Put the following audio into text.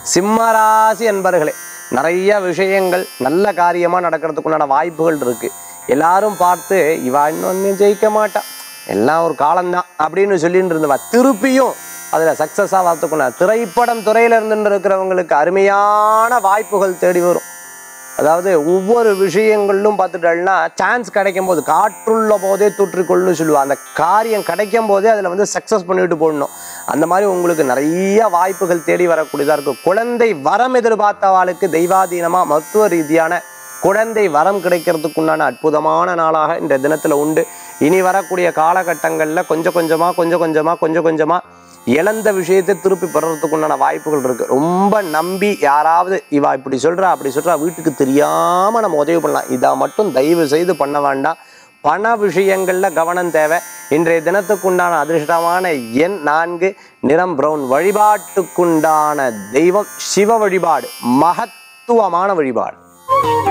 சிம்மராசி அன்பர்களே நிறைய விஷயங்கள் நல்ல காரியமாக நடக்கிறதுக்குண்டான வாய்ப்புகள் இருக்கு எல்லாரும் பார்த்து இவா இன்னொன்னு ஜெயிக்க மாட்டா எல்லாம் ஒரு காலம்தான் அப்படின்னு சொல்லிட்டு இருந்தவா திருப்பியும் அதில் சக்ஸஸாக வரத்துக்குண்டான திரைப்படம் துறையில இருந்துட்டு இருக்கிறவங்களுக்கு அருமையான வாய்ப்புகள் தேடி வரும் அதாவது ஒவ்வொரு விஷயங்களிலும் பார்த்துட்டோம்னா சான்ஸ் கிடைக்கும் போது காற்றுள்ள போதே தூற்றிக்கொள்ளுன்னு சொல்லுவா அந்த காரியம் கிடைக்கும் போதே அதில் வந்து சக்ஸஸ் பண்ணிட்டு போடணும் அந்த மாதிரி உங்களுக்கு நிறைய வாய்ப்புகள் தேடி வரக்கூடியதாக இருக்கும் குழந்தை வரம் எதிர்பார்த்தவாளுக்கு தெய்வாதீனமாக மருத்துவ ரீதியான குழந்தை வரம் கிடைக்கிறதுக்குண்டான அற்புதமான நாளாக இந்த தினத்தில் உண்டு இனி வரக்கூடிய காலகட்டங்களில் கொஞ்சம் கொஞ்சமாக கொஞ்சம் கொஞ்சமாக கொஞ்சம் கொஞ்சமாக இழந்த விஷயத்தை திருப்பி பெறறதுக்குண்டான வாய்ப்புகள் இருக்கு ரொம்ப நம்பி யாராவது இவா இப்படி சொல்றா அப்படி சொல்றா வீட்டுக்கு தெரியாம நம்ம உதவி பண்ணலாம் இதை மட்டும் தயவு செய்து பண்ண வேண்டாம் பண விஷயங்கள்ல கவனம் தேவை இன்றைய தினத்துக்குண்டான அதிர்ஷ்டமான எண் நான்கு நிறம் பிரவுன் வழிபாட்டுக்குண்டான தெய்வம் சிவ வழிபாடு மகத்துவமான வழிபாடு